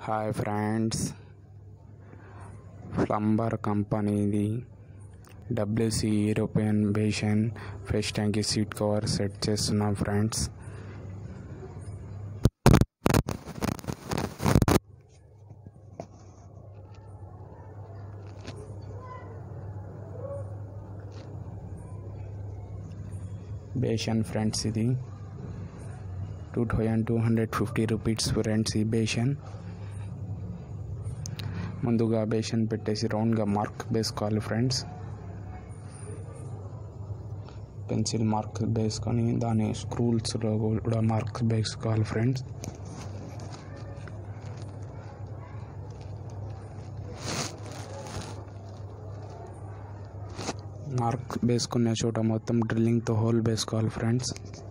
hi friends plumber కంపెనీది WC European basin face ట్యాంక్కి seat cover set చేస్తున్నాం friends basin friends ఇది two thousand two hundred fifty rupees friends ఈ basin ముందుగా basin పెట్టేసి రౌండ్గా మార్క్ వేసుకోవాలి ఫ్రెండ్స్ పెన్సిల్ మార్క్ వేసుకొని దాని స్క్రూల్స్లో కూడా మార్క్ వేసుకోవాలి ఫ్రెండ్స్ మార్క్ వేసుకునే చోట మొత్తం డ్రిల్లింగ్తో హోల్ వేసుకోవాలి ఫ్రెండ్స్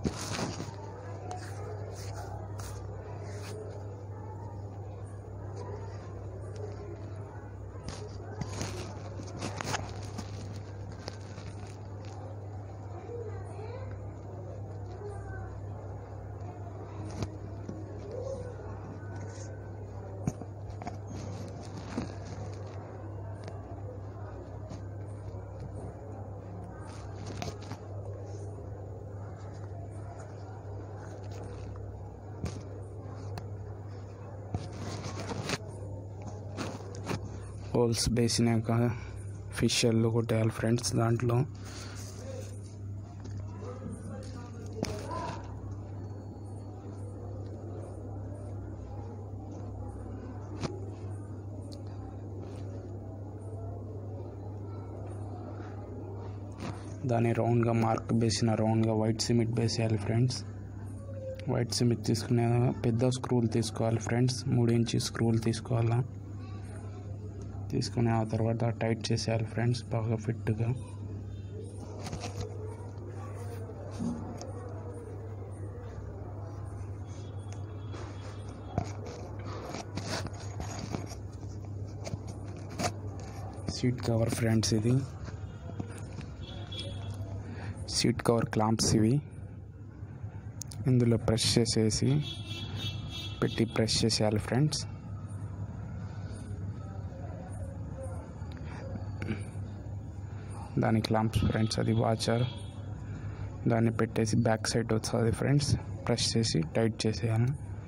హోల్స్ వేసినాక ఫిషర్లు కొట్టేయాలి ఫ్రెండ్స్ దాంట్లో దాన్ని రౌండ్గా మార్క్ వేసిన రౌండ్గా వైట్ సిమెంట్ వేసేయాలి ఫ్రెండ్స్ వైట్ సిమెంట్ తీసుకునే పెద్ద స్క్రూలు తీసుకోవాలి ఫ్రెండ్స్ మూడు ఇంచు స్క్రూలు తీసుకోవాలా తీసుకొని ఆ తర్వాత టైట్ చేసేయాలి ఫ్రెండ్స్ బాగా ఫిట్గా సీట్ కవర్ ఫ్రెండ్స్ ఇది సీట్ కవర్ క్లాంప్స్ ఇవి ఇందులో ప్రెస్ చేసేసి పెట్టి ప్రెస్ చేసేయాలి ఫ్రెండ్స్ దాని క్లాంప్స్ ఫ్రెండ్స్ అది వాచర్ దాన్ని పెట్టేసి బ్యాక్ సైడ్ వస్తుంది ఫ్రెండ్స్ ప్రెస్ చేసి టైట్ చేసేయాలి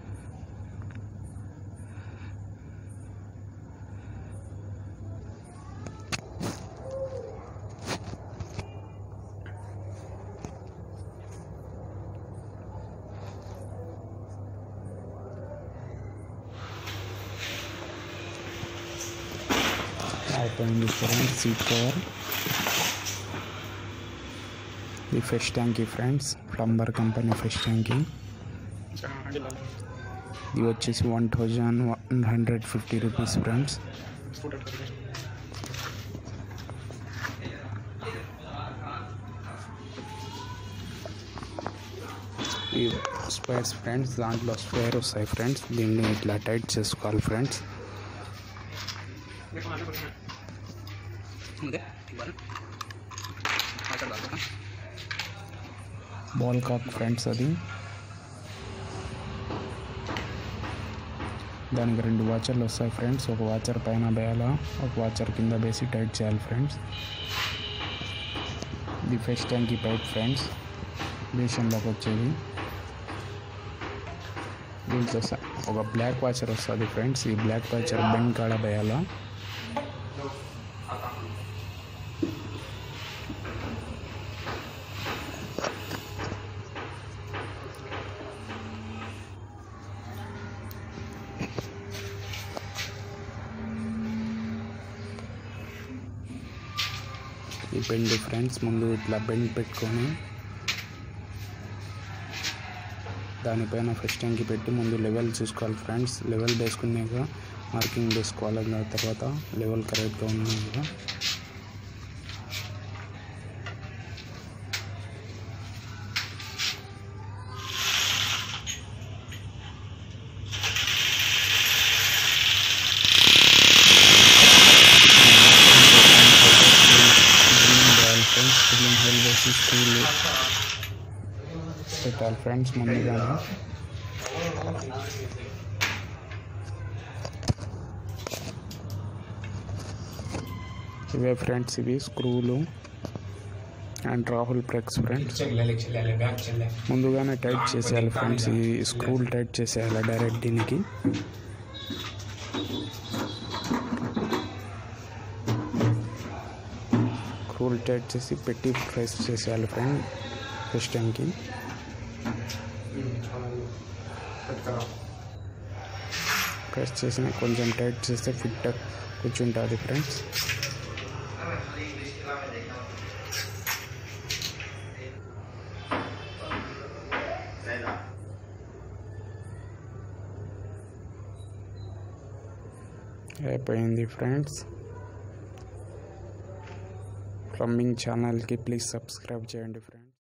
అయిపోయింది ఫ్రెండ్స్ సీట్ కవర్ ఇది ఫిష్ ట్యాంకీ ఫ్రెండ్స్ ప్లంబర్ కంపెనీ ఫిష్ ట్యాంకీ ఇది వచ్చేసి one thousand one hundred fifty rupees friends ఈ స్పైర్స్ ఫ్రెండ్స్ దాంట్లో స్పేర్ వస్తాయి ఫ్రెండ్స్ దీన్ని ఇట్లా టైట్ చేసుకోవాలి ఫ్రెండ్స్ బాల్ కాక్ ఫ్రెండ్స్ అది దానికి రెండు వాచర్లు వస్తాయి ఫ్రెండ్స్ ఒక వాచర్ పైన వేయాలా ఒక వాచర్ కింద వేసి టైట్ చేయాలి ఫ్రెండ్స్ ఇది ఫెస్ట్ ట్యాంకీ పైప్ ఫ్రెండ్స్ బేషన్లోకి వచ్చేది దీంట్లో ఒక బ్లాక్ వాచర్ వస్తుంది ఫ్రెండ్స్ ఈ బ్లాక్ వాచర్ బెండ్ కాడ వేయాలా ఈ బెండ్ ఫ్రెండ్స్ ముందు ఇట్లా బెండ్ పెట్టుకొని దానిపైన ఫస్ట్ ట్యాంక్కి పెట్టి ముందు లెవెల్ చూసుకోవాలి ఫ్రెండ్స్ లెవెల్ వేసుకున్నాక మార్కింగ్ వేసుకోవాలి దాని తర్వాత లెవెల్ కరెక్ట్గా ఉన్నాక ఫ్రెండ్స్ ఫిల్లింగ్ హెల్ వేసి స్కూల్ పెట్టాలి ఫ్రెండ్స్ ముందుగానే ఇవే ఫ్రెండ్స్ ఇవి స్క్రూలు అండ్ రాహుల్ ప్రెక్స్ ఫ్రెండ్స్ चल ले चल ले बैग चल ले ముందుగానే టైట్ చేసేయాలి ఫ్రెండ్స్ ఈ స్క్రూలు టైట్ చేసేయాలి డైరెక్ట్ దీనికి స్క్రూలు టైట్ చేసి పెట్టి ప్రెస్ చేసేయాలి ఫ్రెండ్ ఫస్ట్ టైంకి ప్రెస్ చేసిన కొంచెం టైట్ చేస్తే ఫిట్ కూర్చుంటుంది ఫ్రెండ్స్ అయిపోయింది ఫ్రెండ్స్ ప్లంబింగ్ ఛానల్కి ప్లీజ్ సబ్స్క్రైబ్ చేయండి ఫ్రెండ్స్